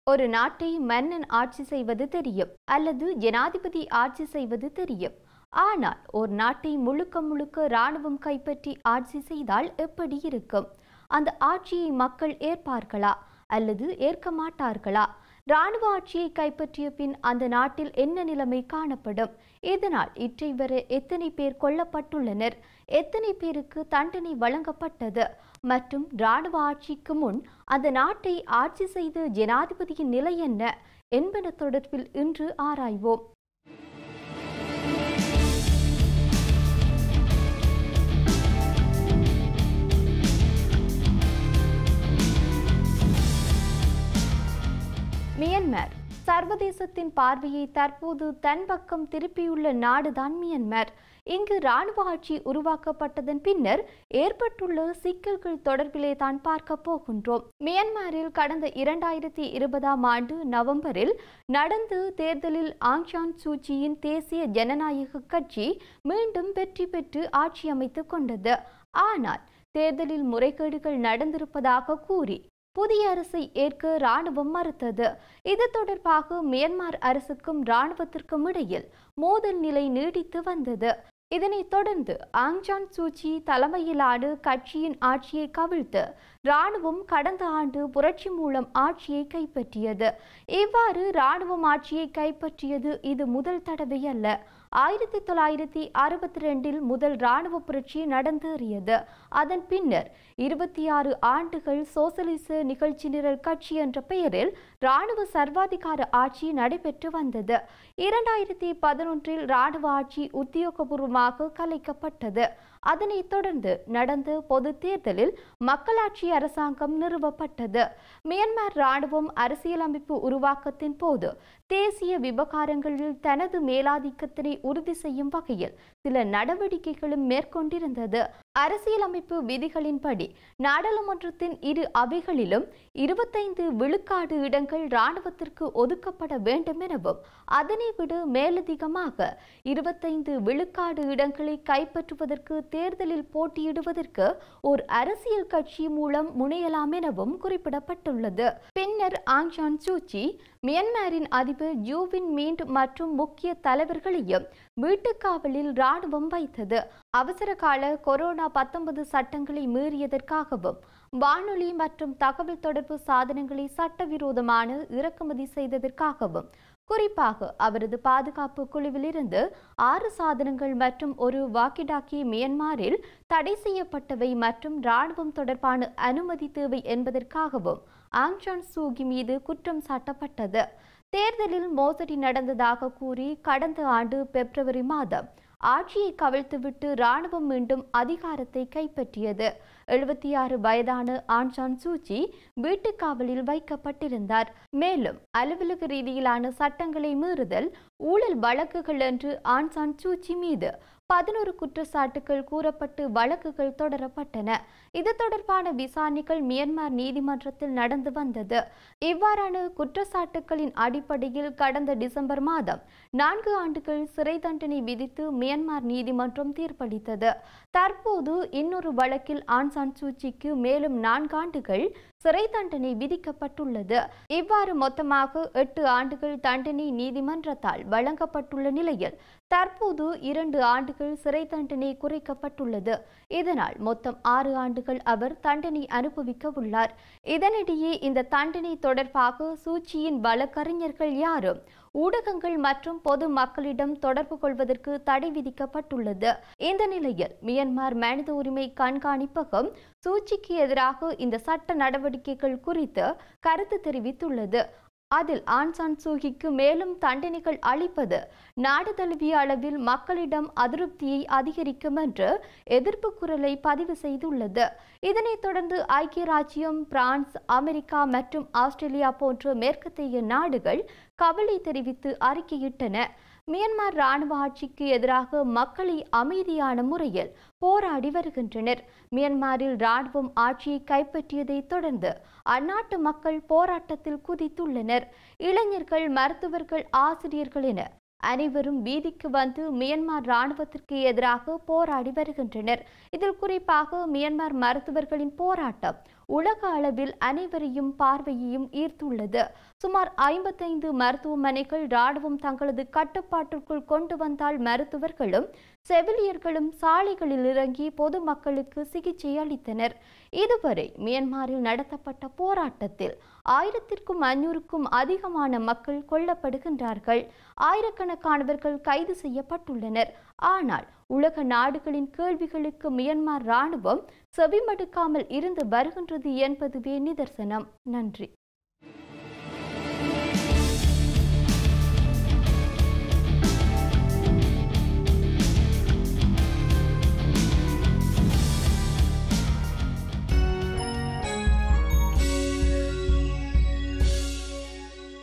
ஒரு நாட்டை மன்னன் ஆட்சி செய்வது தெரியும் அல்லது ஜனாதிபதி ஆட்சி செய்வது தெரியும் ஆனால் ஒரு நாட்டை முழுக்க முழுக்க இராணுவம் கைப்பற்றி ஆட்சி செய்தால் எப்படி இருக்கும் அந்த ஆட்சியை மக்கள் ஏற்பார்களா அல்லது ஏற்க மாட்டார்களா இராணுவ ஆட்சியை கைப்பற்றிய பின் அந்த நாட்டில் என்ன நிலைமை காணப்படும் இதனால் இற்றை வரை எத்தனை பேர் கொல்லப்பட்டுள்ளனர் எத்தனை பேருக்கு தண்டனை வழங்கப்பட்டது மற்றும் இராணுவ ஆட்சிக்கு முன் அந்த நாட்டை ஆட்சி செய்த ஜனாதிபதியின் நிலை என்ன என்பன தொடர்பில் இன்று ஆராய்வோம் மியன்மார் சர்வதேசத்தின் பார்வையை தற்போது தன் பக்கம் திருப்பியுள்ள நாடுதான் மியன்மார் இங்கு இராணுவ ஆட்சி உருவாக்கப்பட்டதன் பின்னர் ஏற்பட்டுள்ள சிக்கல்கள் தொடர்பிலே தான் பார்க்க போகின்றோம் மியன்மாரில் கடந்த இரண்டாயிரத்தி இருபதாம் ஆண்டு நவம்பரில் நடந்து தேர்தலில் ஆங்சான் சூச்சியின் தேசிய ஜனநாயக கட்சி மீண்டும் வெற்றி பெற்று ஆட்சி அமைத்துக் கொண்டது ஆனால் தேர்தலில் முறைகேடுகள் நடந்திருப்பதாக கூறி புதிய அரசை ஏற்க ராணுவம் மறுத்தது இது தொடர்பாக மியான்மர் அரசுக்கும் ராணுவத்திற்கும் இடையில் மோதல் நிலை நீடித்து வந்தது இதனைத் தொடர்ந்து ஆங்சான் சூச்சி தலைமையிலான கட்சியின் ஆட்சியை கவிழ்த்து ராணுவம் கடந்த ஆண்டு புரட்சி மூலம் ஆட்சியை கைப்பற்றியது இவ்வாறு ராணுவம் ஆட்சியை கைப்பற்றியது இது முதல் தடவை அல்ல ஆயிரத்தி தொள்ளாயிரத்தி அறுபத்தி ரெண்டில் முதல் இராணுவ புரட்சி நடந்தேறியது அதன் பின்னர் இருபத்தி ஆறு ஆண்டுகள் சோசலிச நிகழ்ச்சி நிரல் கட்சி என்ற பெயரில் இராணுவ சர்வாதிகார ஆட்சி நடைபெற்று வந்தது இரண்டாயிரத்தி பதினொன்றில் இராணுவ ஆட்சி உத்தியோகபூர்வமாக கலைக்கப்பட்டது அதனைத் தொடர்ந்து நடந்த பொது தேர்தலில் மக்களாட்சி அரசாங்கம் நிறுவப்பட்டது மியான்மர் இராணுவம் அரசியலமைப்பு உருவாக்கத்தின் போது தேசிய விவகாரங்களில் தனது மேலாதிக்கத்தினை உறுதி செய்யும் வகையில் சில நடவடிக்கைகளும் மேற்கொண்டிருந்தது அரசியலமைப்பு விதிகளின்படி நாடாளுமன்றத்தின் இரு அவைகளிலும் இருபத்தைந்து விழுக்காடு இடங்கள் இராணுவத்திற்கு ஒதுக்கப்பட வேண்டும் எனவும் அதனை விட மேலதிகமாக இருபத்தைந்து விழுக்காடு இடங்களை கைப்பற்றுவதற்கு தேர்தலில் போட்டியிடுவதற்கு ஒரு அரசியல் கட்சி மூலம் முனையலாம் எனவும் குறிப்பிடப்பட்டுள்ளது பின்னர் ஆங் சான் சூச்சி மியான்மரின் அதிபர் ஜூவின் மீண்ட் மற்றும் முக்கிய தலைவர்களையும் வீட்டுக்காவலில் ராணுவம் வைத்தது அவசர கால கொரோனா பத்தொன்பது சட்டங்களை மீறியதற்காகவும் வானொலி மற்றும் தகவல் தொடர்பு சாதனங்களை சட்டவிரோதமான இறக்குமதி செய்ததற்காகவும் குறிப்பாக அவரது பாதுகாப்பு குழுவிலிருந்து ஆறு சாதனங்கள் மற்றும் ஒரு வாக்கிடாக்கி மியன்மாரில் தடை செய்யப்பட்டவை மற்றும் இராணுவம் தொடர்பான அனுமதி தேவை என்பதற்காகவும் ஆங்சான் சூகி மீது குற்றம் சாட்டப்பட்டது தேர்தலில் மோசடி நடந்ததாக கூறி கடந்த ஆண்டு பிப்ரவரி மாதம் ஆட்சியை கவிழ்த்துவிட்டு ராணுவம் மீண்டும் அதிகாரத்தை கைப்பற்றியது எழுபத்தி ஆறு வயதான ஆன்சான் சூச்சி வீட்டுக்காவலில் வைக்கப்பட்டிருந்தார் மேலும் அலுவலக ரீதியிலான சட்டங்களை மீறுதல் ஊழல் வழக்குகள் என்று ஆன்சான் சூச்சி மீது பதினோரு குற்றச்சாட்டுகள் கூறப்பட்டு வழக்குகள் தொடரப்பட்டன இது தொடர்பான விசாரணைகள் மியான்மர் நீதிமன்றத்தில் நடந்து வந்தது இவ்வாறான குற்றச்சாட்டுகளின் அடிப்படையில் கடந்த டிசம்பர் மாதம் நான்கு ஆண்டுகள் சிறை தண்டனை விதித்து மியான்மர் நீதிமன்றம் தீர்ப்பளித்தது தற்போது இன்னொரு வழக்கில் ஆன்சான் சூச்சிக்கு மேலும் நான்கு ஆண்டுகள் சிறை தண்டனை விதிக்கப்பட்டுள்ளது இவ்வாறு மொத்தமாக எட்டு ஆண்டுகள் தண்டனை நீதிமன்றத்தால் வழங்கப்பட்டுள்ள நிலையில் தற்போது இரண்டு ஆண்டுகள் சிறை தண்டனை குறைக்கப்பட்டுள்ளது இதனால் மொத்தம் ஆறு ஆண்டுகள் அவர் தண்டனை அனுபவிக்க உள்ளார் இதனிடையே இந்த தண்டனை தொடர்பாக சூச்சியின் வழக்கறிஞர்கள் யாரும் ஊடகங்கள் மற்றும் பொது மக்களிடம் தொடர்பு கொள்வதற்கு தடை விதிக்கப்பட்டுள்ளது இந்த நிலையில் மியான்மர் மனித உரிமை கண்காணிப்பகம் சூச்சிக்கு எதிராக இந்த சட்ட நடவடிக்கைகள் குறித்து கருத்து தெரிவித்துள்ளது அதில் ஆன்சான் சூகிக்கு மேலும் தண்டனைகள் அளிப்பது நாடு தழுவிய அளவில் மக்களிடம் அதிருப்தியை அதிகரிக்கும் என்று எதிர்ப்பு குரலை பதிவு செய்துள்ளது இதனைத் தொடர்ந்து ஐக்கிய ராஜ்யம் பிரான்ஸ் அமெரிக்கா மற்றும் ஆஸ்திரேலியா போன்ற மேற்கத்திய நாடுகள் கவலை தெரிவித்து அறிக்கையிட்டன மியான்மர் இராணுவ ஆட்சிக்கு எதிராக மக்களை அமைதியான முறையில் போராடி வருகின்றனர் மியான்மரில் இராணுவம் ஆட்சியை கைப்பற்றியதை தொடர்ந்து அந்நாட்டு மக்கள் போராட்டத்தில் குதித்துள்ளனர் இளைஞர்கள் மருத்துவர்கள் ஆசிரியர்கள் என அனைவரும் வீதிக்கு வந்து மியான்மர் இராணுவத்திற்கு எதிராக போராடி வருகின்றனர் இதில் குறிப்பாக மியான்மர் மருத்துவர்களின் போராட்டம் உலக அளவில் அனைவரையும் பார்வையையும் ஈர்த்துள்ளது சுமார் ஐம்பத்தைந்து மருத்துவமனைகள் ராணுவம் தங்களது கட்டுப்பாட்டிற்குள் கொண்டு வந்தால் மருத்துவர்களும் செவிலியர்களும் சாலைகளில் இறங்கி பொதுமக்களுக்கு சிகிச்சை அளித்தனர் இதுவரை மியான்மரில் நடத்தப்பட்ட போராட்டத்தில் ஆயிரத்திற்கும் அஞ்சூறுக்கும் அதிகமான மக்கள் கொல்லப்படுகின்றார்கள் ஆயிரக்கணக்கானவர்கள் கைது செய்யப்பட்டுள்ளனர் ஆனால் உலக நாடுகளின் கேள்விகளுக்கு மியான்மர் ராணுவம் செவிமடுக்காமல் இருந்து வருகின்றது என்பதுவே நிதர்சனம் நன்றி